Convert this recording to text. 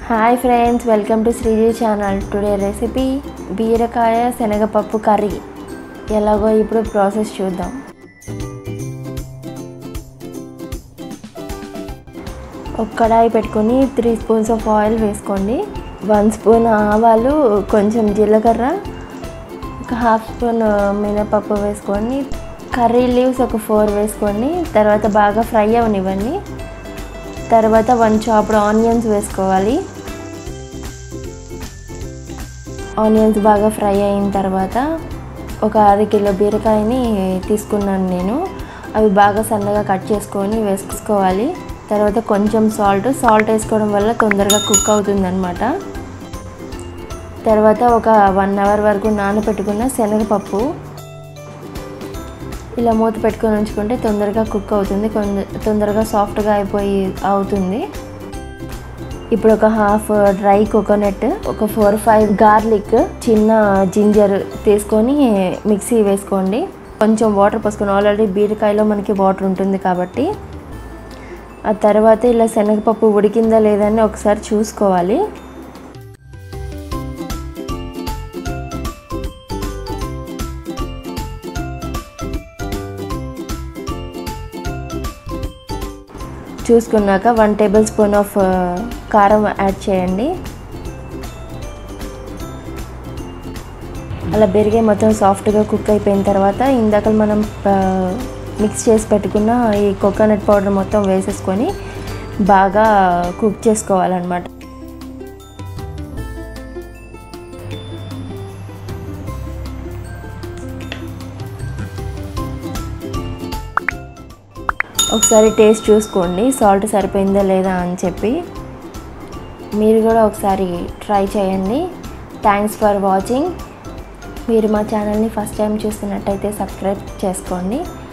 hi friends welcome to Sreeji channel today recipe బీరకాయ శనగపప్పు curry ఎలాగో ఇప్పుడు ప్రాసెస్ చూద్దాం ఒక కడాయి పెట్టుకొని త్రీ స్పూన్స్ ఆఫ్ ఆయిల్ వేసుకోండి వన్ స్పూన్ ఆవాలు కొంచెం జీలకర్ర ఒక హాఫ్ స్పూన్ మినపప్పు వేసుకొని కర్రీ లీవ్స్ ఒక ఫోర్ వేసుకోండి తర్వాత బాగా ఫ్రై అవనివ్వండి తర్వాత వన్ చాప్డ్ ఆనియన్స్ వేసుకోవాలి ఆనియన్స్ బాగా ఫ్రై అయిన తర్వాత ఒక అర కిలో బీరకాయని తీసుకున్నాను నేను అవి బాగా సన్నగా కట్ చేసుకొని వేసుకోవాలి తర్వాత కొంచెం సాల్ట్ సాల్ట్ వేసుకోవడం వల్ల తొందరగా కుక్ అవుతుందన్నమాట తర్వాత ఒక వన్ అవర్ వరకు నానబెట్టుకున్న శనగపప్పు ఇలా మూత పెట్టుకొని ఉంచుకుంటే తొందరగా కుక్ అవుతుంది తొందరగా సాఫ్ట్గా అయిపోయి అవుతుంది ఇప్పుడు ఒక హాఫ్ డ్రై కోకోనట్ ఒక ఫోర్ ఫైవ్ గార్లిక్ చిన్న జింజర్ తీసుకొని మిక్సీ వేసుకోండి కొంచెం వాటర్ పోసుకొని ఆల్రెడీ బీరకాయలో మనకి వాటర్ ఉంటుంది కాబట్టి ఆ తర్వాత ఇలా శనగపప్పు ఉడికిందా లేదని ఒకసారి చూసుకోవాలి చూసుకున్నాక వన్ టేబుల్ స్పూన్ ఆఫ్ కారం యాడ్ చేయండి అలా బెరిగే మొత్తం సాఫ్ట్గా కుక్ అయిపోయిన తర్వాత ఇందాక మనం మిక్స్ చేసి పెట్టుకున్న ఈ కోకోనట్ పౌడర్ మొత్తం వేసేసుకొని బాగా కుక్ చేసుకోవాలన్నమాట ఒకసారి టేస్ట్ చూసుకోండి సాల్ట్ సరిపోయిందా లేదా అని చెప్పి మీరు కూడా ఒకసారి ట్రై చేయండి థ్యాంక్స్ ఫర్ వాచింగ్ మీరు మా ఛానల్ని ఫస్ట్ టైం చూస్తున్నట్టయితే సబ్స్క్రైబ్ చేసుకోండి